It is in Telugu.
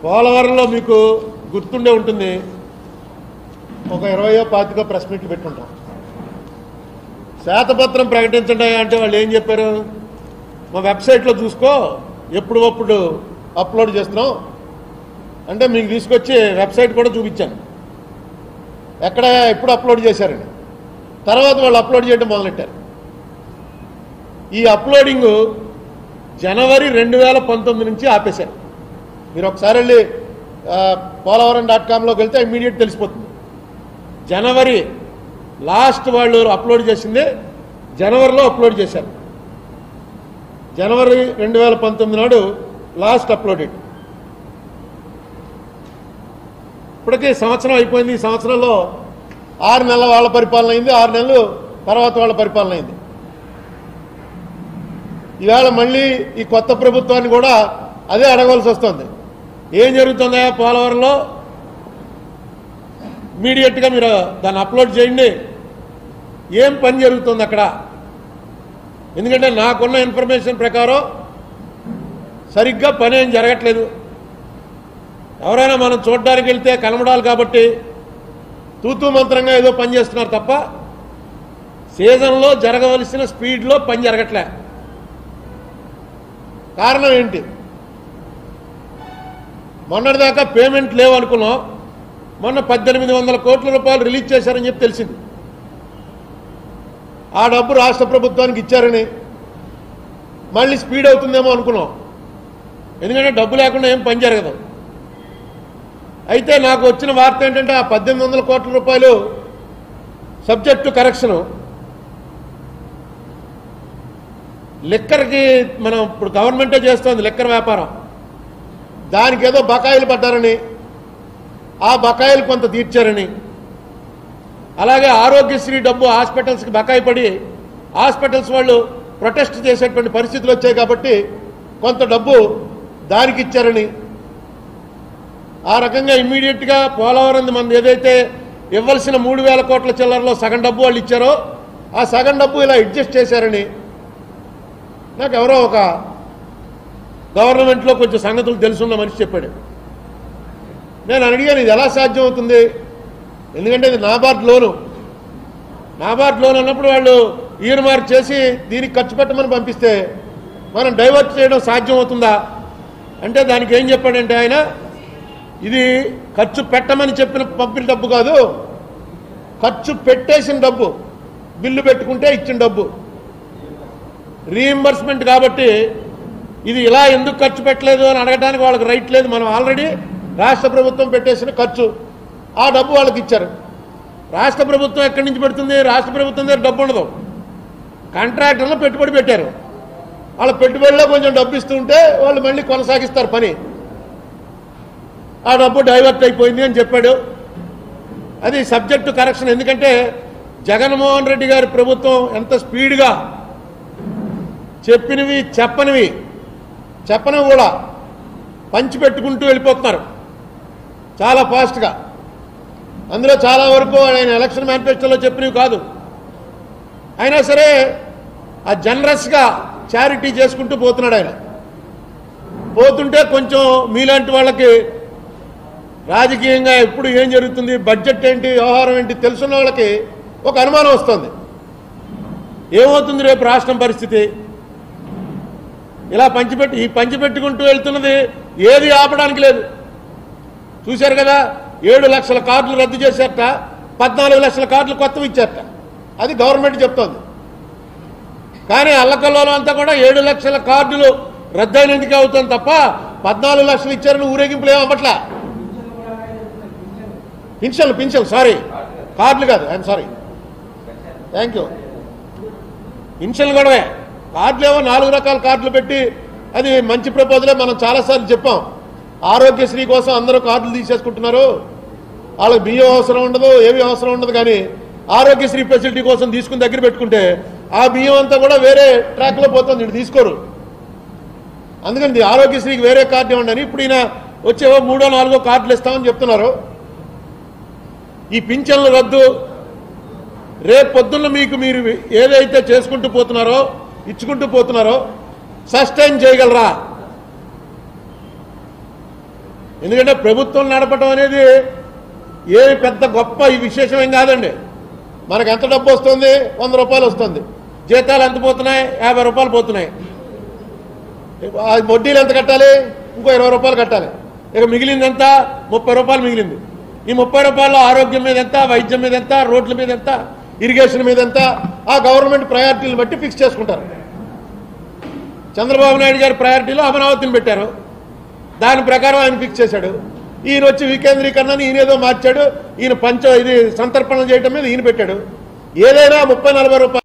పోలవరంలో మీకు గుర్తుండే ఉంటుంది ఒక ఇరవయో పాతికో ప్రెస్ మీట్లు పెట్టుకుంటాం శ్వేతపత్రం ప్రకటించండి అంటే వాళ్ళు ఏం చెప్పారు మా వెబ్సైట్లో చూసుకో ఎప్పుడు అప్పుడు అప్లోడ్ చేస్తున్నాం అంటే మీకు తీసుకొచ్చి వెబ్సైట్ కూడా చూపించాను ఎక్కడ ఎప్పుడు అప్లోడ్ చేశారని తర్వాత వాళ్ళు అప్లోడ్ చేయడం మొదలెట్టారు ఈ అప్లోడింగ్ జనవరి రెండు వేల పంతొమ్మిది నుంచి ఆపేశారు మీరు ఒకసారి వెళ్ళి ఆ, పోలవరం డాట్ కామ్లోకి వెళ్తే ఇమీడియట్ తెలిసిపోతుంది జనవరి లాస్ట్ వాళ్ళు అప్లోడ్ చేసింది జనవరిలో అప్లోడ్ చేశారు జనవరి రెండు వేల పంతొమ్మిది నాడు లాస్ట్ అప్లోడెడ్ ఇప్పటికీ సంవత్సరం అయిపోయింది ఈ సంవత్సరంలో ఆరు నెలల వాళ్ళ పరిపాలన అయింది ఆరు నెలలు తర్వాత వాళ్ళ పరిపాలన అయింది ఈవేళ మళ్ళీ ఈ కొత్త ప్రభుత్వాన్ని కూడా అదే అడగవలసి వస్తుంది ఏం జరుగుతుందా పోలవరంలో ఇమీడియట్గా మీరు దాన్ని అప్లోడ్ చేయండి ఏం పని జరుగుతుంది అక్కడ ఎందుకంటే నాకున్న ఇన్ఫర్మేషన్ ప్రకారం సరిగ్గా పని ఏం జరగట్లేదు ఎవరైనా మనం చూడడానికి వెళ్తే కనబడాలి కాబట్టి తూతూ మంత్రంగా ఏదో పని చేస్తున్నారు తప్ప సీజన్లో జరగవలసిన స్పీడ్లో పని జరగట్లే కారణం ఏంటి మొన్నటిదాకా పేమెంట్ లేవు అనుకున్నాం మొన్న పద్దెనిమిది వందల కోట్ల రూపాయలు రిలీజ్ చేశారని చెప్పి తెలిసింది ఆ డబ్బు రాష్ట్ర ప్రభుత్వానికి ఇచ్చారని మళ్ళీ స్పీడ్ అవుతుందేమో అనుకున్నాం ఎందుకంటే డబ్బు లేకుండా ఏం పని జరగదు అయితే నాకు వచ్చిన వార్త ఏంటంటే ఆ పద్దెనిమిది వందల కోట్ల రూపాయలు సబ్జెక్టు కరెక్షను లిక్కర్కి మనం ఇప్పుడు గవర్నమెంటే చేస్తోంది లిక్కర్ వ్యాపారం దానికి ఏదో బకాయిలు పడ్డారని ఆ బకాయిలు కొంత తీర్చారని అలాగే ఆరోగ్యశ్రీ డబ్బు హాస్పిటల్స్కి బకాయి పడి హాస్పిటల్స్ వాళ్ళు ప్రొటెస్ట్ చేసేటువంటి పరిస్థితులు వచ్చాయి కాబట్టి కొంత డబ్బు దానికి ఇచ్చారని ఆ రకంగా ఇమ్మీడియట్గా పోలవరం మన ఏదైతే ఇవ్వాల్సిన మూడు వేల కోట్ల చిల్లరలో సగం డబ్బు వాళ్ళు ఇచ్చారో ఆ సగం డబ్బు ఇలా అడ్జస్ట్ చేశారని నాకు ఎవరో ఒక గవర్నమెంట్లో కొంచెం సంగతులు తెలుసున్న మనిషి చెప్పాడు నేను అడిగాను ఇది ఎలా సాధ్యం అవుతుంది ఎందుకంటే ఇది నాబార్డ్ లోను నాబార్డ్ లోన్ అన్నప్పుడు వాళ్ళు ఇయర్ మార్క్ చేసి దీనికి ఖర్చు పెట్టమని పంపిస్తే మనం డైవర్ట్ చేయడం సాధ్యం అవుతుందా అంటే దానికి ఏం చెప్పాడంటే ఆయన ఇది ఖర్చు పెట్టమని చెప్పిన పంపిన డబ్బు కాదు ఖర్చు పెట్టేసిన డబ్బు బిల్లు పెట్టుకుంటే ఇచ్చిన డబ్బు రీఎంబర్స్మెంట్ కాబట్టి ఇది ఇలా ఎందుకు ఖర్చు పెట్టలేదు అని అడగడానికి వాళ్ళకి రైట్ లేదు మనం ఆల్రెడీ రాష్ట్ర ప్రభుత్వం పెట్టేసిన ఖర్చు ఆ డబ్బు వాళ్ళకి ఇచ్చారు రాష్ట్ర ప్రభుత్వం ఎక్కడి నుంచి పెడుతుంది రాష్ట్ర ప్రభుత్వం దగ్గర డబ్బు ఉండదు కాంట్రాక్టర్లు పెట్టుబడి పెట్టారు వాళ్ళ పెట్టుబడిలో కొంచెం డబ్బు ఇస్తుంటే వాళ్ళు మళ్ళీ కొనసాగిస్తారు పని ఆ డబ్బు డైవర్ట్ అయిపోయింది అని చెప్పాడు అది సబ్జెక్టు కరెక్షన్ ఎందుకంటే జగన్మోహన్ రెడ్డి గారి ప్రభుత్వం ఎంత స్పీడ్గా చెప్పినవి చెప్పనివి చెప్పనివి కూడా పంచిపెట్టుకుంటూ వెళ్ళిపోతున్నారు చాలా ఫాస్ట్గా అందులో చాలా వరకు ఆయన ఎలక్షన్ మేనిఫెస్టోలో చెప్పినవి కాదు అయినా సరే ఆ జనరస్గా చారిటీ చేసుకుంటూ పోతున్నాడు ఆయన పోతుంటే కొంచెం మీలాంటి వాళ్ళకి రాజకీయంగా ఎప్పుడు ఏం జరుగుతుంది బడ్జెట్ ఏంటి వ్యవహారం ఏంటి తెలుసున్న వాళ్ళకి ఒక అనుమానం వస్తుంది ఏమవుతుంది రేపు రాష్ట్రం పరిస్థితి ఇలా పంచిపెట్టి ఈ పంచిపెట్టుకుంటూ వెళ్తున్నది ఏది ఆపడానికి లేదు చూశారు కదా ఏడు లక్షల కార్డులు రద్దు చేశారట పద్నాలుగు లక్షల కార్డులు కొత్తవి ఇచ్చారట అది గవర్నమెంట్ చెప్తోంది కానీ అల్లకల్లోలం అంతా కూడా ఏడు లక్షల కార్డులు రద్దయినందుకే అవుతుంది తప్ప పద్నాలుగు లక్షలు ఇచ్చారని ఊరేగింపులు ఏం అవ్వట్లా పింఛన్లు పింఛన్లు సారీ కార్డులు కాదు ఐఎమ్ సారీ థ్యాంక్ యూ పింఛన్లు గొడవే కార్డులు ఏమో నాలుగు రకాల కార్డులు పెట్టి అది మంచి ప్రపోజలే మనం చాలాసార్లు చెప్పాం ఆరోగ్యశ్రీ కోసం అందరూ కార్డులు తీసేసుకుంటున్నారు వాళ్ళకి బియ్యం అవసరం ఉండదు ఏమి అవసరం ఉండదు కానీ ఆరోగ్యశ్రీ ఫెసిలిటీ కోసం తీసుకుని దగ్గర పెట్టుకుంటే ఆ బియ్యం అంతా కూడా వేరే ట్రాక్లో పోతుంది ఇటు తీసుకోరు అందుకని ఇది ఆరోగ్యశ్రీకి వేరే కార్డు ఇవ్వండి అని ఇప్పుడు ఈయన వచ్చేవో మూడో నాలుగో కార్డులు ఇస్తామని చెప్తున్నారు ఈ పింఛన్ల రద్దు రేపు పొద్దున్న మీకు మీరు ఏదైతే చేసుకుంటూ పోతున్నారో ఇచ్చుకుంటూ పోతున్నారో సస్టైన్ చేయగలరా ఎందుకంటే ప్రభుత్వం నడపడం అనేది ఏ పెద్ద గొప్ప ఈ విశేషం ఏం కాదండి మనకు ఎంత డబ్బు వస్తుంది వంద రూపాయలు వస్తుంది జీతాలు ఎంత పోతున్నాయి యాభై రూపాయలు పోతున్నాయి ఆ వడ్డీలు ఎంత కట్టాలి ఇంకో ఇరవై రూపాయలు కట్టాలి ఇక మిగిలింది ఎంత ముప్పై రూపాయలు మిగిలింది ఈ ముప్పై రూపాయలు ఆరోగ్యం మీద ఎంత వైద్యం మీద ఎంత రోడ్ల మీద ఎంత ఇరిగేషన్ మీద ఎంత ఆ గవర్నమెంట్ ప్రయారిటీలు బట్టి ఫిక్స్ చేసుకుంటారు చంద్రబాబు నాయుడు గారి ప్రయారిటీలో అమరావతిని పెట్టారు దాని ప్రకారం ఆయన ఫిక్స్ చేశాడు ఈయన వచ్చి వికేంద్రీకరణని ఈయన ఏదో మార్చాడు ఈయన పంచ ఇది సంతర్పణ చేయటం మీద ఈయన పెట్టాడు ఏదైనా ముప్పై నలభై రూపాయలు